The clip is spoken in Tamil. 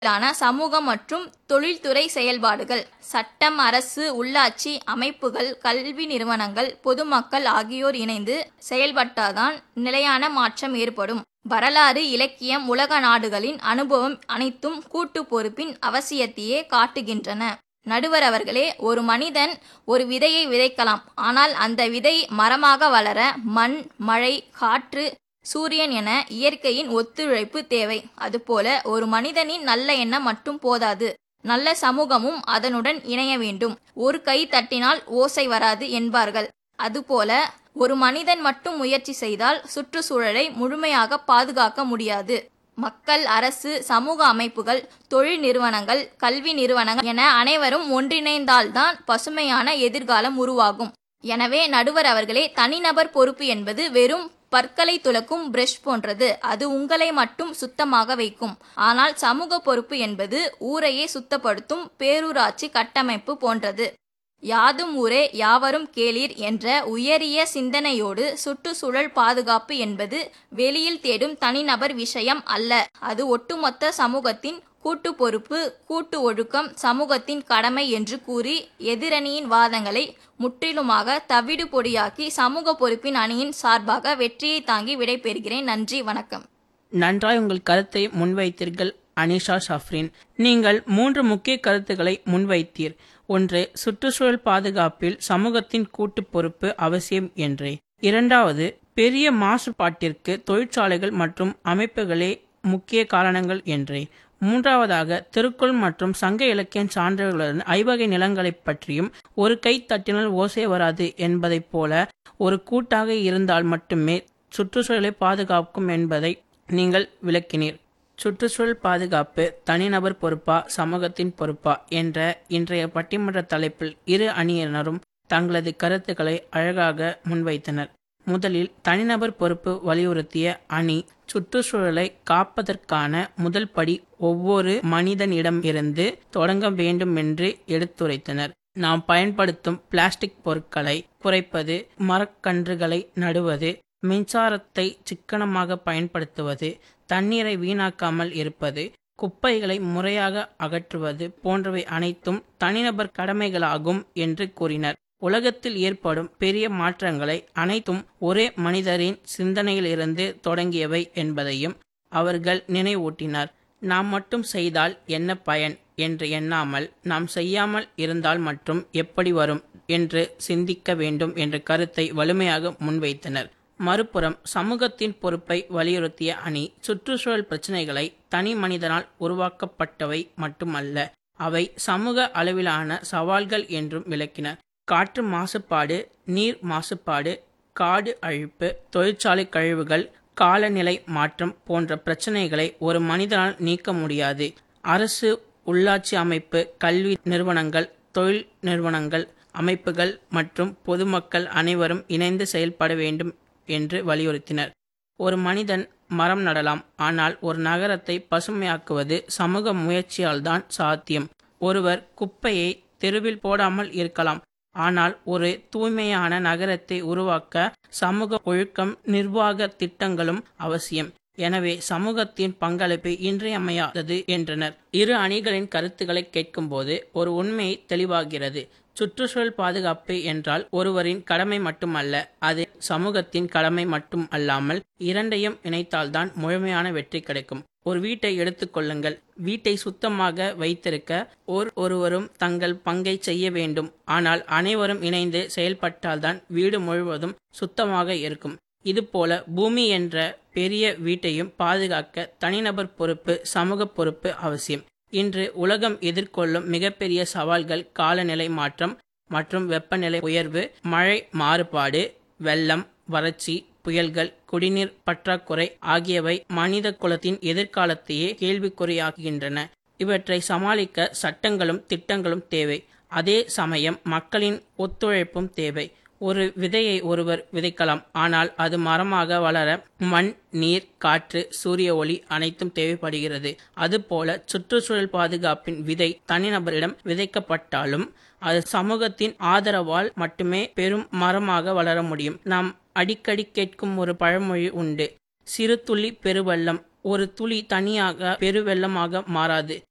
லான சமூக மற்றும் தொழில்துறை செயல்பாடுகள் சட்டம் அரசு உள்ளாட்சி அமைப்புகள் கல்வி நிறுவனங்கள் பொதுமக்கள் ஆகியோர் இணைந்து செயல்பட்டாதான் நிலையான மாற்றம் ஏற்படும் வரலாறு இலக்கியம் உலக நாடுகளின் அனுபவம் அனைத்தும் கூட்டு பொறுப்பின் அவசியத்தையே காட்டுகின்றன நடுவர் அவர்களே ஒரு மனிதன் ஒரு விதையை விதைக்கலாம் ஆனால் அந்த விதை மரமாக வளர மண் மழை காற்று சூரியன் என இயற்கையின் ஒத்துழைப்பு தேவை அதுபோல ஒரு மனிதனின் நல்ல எண்ணம் மட்டும் போதாது நல்ல சமூகமும் அதனுடன் இணைய வேண்டும் ஒரு கை தட்டினால் ஓசை வராது என்பார்கள் அதுபோல ஒரு மனிதன் மட்டும் முயற்சி செய்தால் சுற்றுச்சூழலை முழுமையாக பாதுகாக்க முடியாது மக்கள் அரசு சமூக அமைப்புகள் தொழில் நிறுவனங்கள் கல்வி நிறுவனங்கள் என அனைவரும் ஒன்றிணைந்தால்தான் பசுமையான எதிர்காலம் உருவாகும் எனவே நடுவர் அவர்களே தனிநபர் பொறுப்பு என்பது வெறும் பற்களை துலக்கும் பிரஷ் போன்றது அது உங்களை மட்டும் சுத்தமாக வைக்கும் ஆனால் சமூக பொறுப்பு என்பது ஊரையே சுத்தப்படுத்தும் பேரூராட்சி கட்டமைப்பு போன்றது யாதும் ஊரே யாவரும் கேளீர் என்ற உயரிய சிந்தனையோடு சுற்றுச்சூழல் பாதுகாப்பு என்பது வெளியில் தேடும் தனிநபர் விஷயம் அல்ல அது ஒட்டுமொத்த சமூகத்தின் கூட்டு பொறுப்பு கூட்டு ஒழுக்கம் சமூகத்தின் கடமை என்று கூறி எதிரணியின் வாதங்களை முற்றிலுமாக தவிடு பொடியாக்கி சமூக பொறுப்பின் அணியின் சார்பாக வெற்றியை தாங்கி விடைபெறுகிறேன் நன்றி வணக்கம் நன்றாய் உங்கள் கருத்தை முன்வைத்தீர்கள் அனிஷா ஷாஃப்ரின் நீங்கள் மூன்று முக்கிய கருத்துக்களை முன்வைத்தீர் ஒன்று சுற்றுச்சூழல் பாதுகாப்பில் சமூகத்தின் கூட்டு பொறுப்பு அவசியம் என்றே இரண்டாவது பெரிய மாசுபாட்டிற்கு தொழிற்சாலைகள் மற்றும் அமைப்புகளே முக்கிய காரணங்கள் என்றே மூன்றாவதாக திருக்குறள் மற்றும் சங்க இலக்கிய சான்றுகளுடன் ஐவகை நிலங்களைப் பற்றியும் ஒரு கை தட்டினால் ஓசை வராது என்பதைப் போல ஒரு கூட்டாக இருந்தால் மட்டுமே சுற்றுச்சூழலை பாதுகாக்கும் என்பதை நீங்கள் விளக்கினீர் சுற்றுச்சூழல் பாதுகாப்பு தனிநபர் பொறுப்பா சமூகத்தின் பொறுப்பா என்ற இன்றைய பட்டிமன்ற தலைப்பில் இரு அணியினரும் தங்களது கருத்துக்களை அழகாக முன்வைத்தனர் முதலில் தனிநபர் பொறுப்பு வலியுறுத்திய அணி சுற்றுச்சூழலை காப்பதற்கான முதல் படி ஒவ்வொரு மனிதனிடம் இருந்து தொடங்க வேண்டும் என்று எடுத்துரைத்தனர் நாம் பயன்படுத்தும் பிளாஸ்டிக் பொருட்களை குறைப்பது மரக்கன்றுகளை நடுவது மின்சாரத்தை சிக்கனமாக பயன்படுத்துவது தண்ணீரை வீணாக்காமல் இருப்பது குப்பைகளை முறையாக அகற்றுவது போன்றவை அனைத்தும் தனிநபர் கடமைகளாகும் என்று கூறினர் உலகத்தில் ஏற்படும் பெரிய மாற்றங்களை அனைத்தும் ஒரே மனிதரின் சிந்தனையிலிருந்து தொடங்கியவை என்பதையும் அவர்கள் நினைவூட்டினர் நாம் மட்டும் செய்தால் என்ன பயன் என்று எண்ணாமல் நாம் செய்யாமல் இருந்தால் மட்டும் எப்படி வரும் என்று சிந்திக்க வேண்டும் என்ற கருத்தை வலிமையாக முன்வைத்தனர் மறுபுறம் சமூகத்தின் பொறுப்பை வலியுறுத்திய அணி சுற்றுச்சூழல் பிரச்சினைகளை தனி மனிதனால் உருவாக்கப்பட்டவை மட்டுமல்ல அவை சமூக அளவிலான சவால்கள் என்றும் விளக்கினர் காற்று மாசுபாடு நீர் மாசுபாடு காடு அழிப்பு தொழிற்சாலை கழிவுகள் காலநிலை மாற்றம் போன்ற பிரச்சனைகளை ஒரு மனிதனால் நீக்க முடியாது அரசு உள்ளாட்சி அமைப்பு கல்வி நிறுவனங்கள் தொழில் நிறுவனங்கள் அமைப்புகள் மற்றும் பொதுமக்கள் அனைவரும் இணைந்து செயல்பட வேண்டும் என்று வலியுறுத்தினர் ஒரு மனிதன் மரம் நடலாம் ஆனால் ஒரு நகரத்தை பசுமையாக்குவது சமூக முயற்சியால்தான் சாத்தியம் ஒருவர் குப்பையை தெருவில் போடாமல் இருக்கலாம் ஆனால் ஒரு தூய்மையான நகரத்தை உருவாக்க சமூக ஒழுக்கம் நிர்வாக திட்டங்களும் அவசியம் எனவே சமூகத்தின் பங்களிப்பு இன்றியமையாதது என்றனர் இரு அணிகளின் கருத்துக்களை கேட்கும்போது ஒரு உண்மை தெளிவாகிறது சுற்றுச்சூழல் பாதுகாப்பு என்றால் ஒருவரின் கடமை மட்டுமல்ல அது சமூகத்தின் கடமை மட்டும் அல்லாமல் இரண்டையும் இணைத்தால்தான் முழுமையான வெற்றி கிடைக்கும் ஒரு வீட்டை எடுத்துக்கொள்ளுங்கள் வீட்டை சுத்தமாக வைத்திருக்க ஓர் ஒருவரும் தங்கள் பங்கை செய்ய வேண்டும் ஆனால் அனைவரும் இணைந்து செயல்பட்டால்தான் வீடு முழுவதும் சுத்தமாக இருக்கும் இதுபோல பூமி என்ற பெரிய வீட்டையும் பாதுகாக்க தனிநபர் பொறுப்பு சமூக பொறுப்பு அவசியம் இன்று உலகம் எதிர்கொள்ளும் மிகப்பெரிய சவால்கள் காலநிலை மாற்றம் மற்றும் வெப்பநிலை உயர்வு மழை மாறுபாடு வெள்ளம் வறட்சி புயல்கள் குடிநீர் பற்றாக்குறை ஆகியவை மனித குலத்தின் எதிர்காலத்தையே கேள்விக்குறியாகின்றன இவற்றை சமாளிக்க சட்டங்களும் திட்டங்களும் தேவை அதே சமயம் மக்களின் ஒத்துழைப்பும் தேவை ஒரு விதையை ஒருவர் விதைக்கலாம் ஆனால் அது மரமாக வளர மண் நீர் காற்று சூரிய ஒளி அனைத்தும் தேவைப்படுகிறது அதுபோல சுற்றுச்சூழல் பாதுகாப்பின் விதை தனிநபரிடம் விதைக்கப்பட்டாலும் அது சமூகத்தின் ஆதரவால் மட்டுமே பெரும் மரமாக வளர முடியும் நாம் அடிக்கடி கேட்கும் ஒரு பழமொழி உண்டு சிறு துளி பெருவெள்ளம் ஒரு துளி தனியாக பெருவெள்ளமாக மாறாது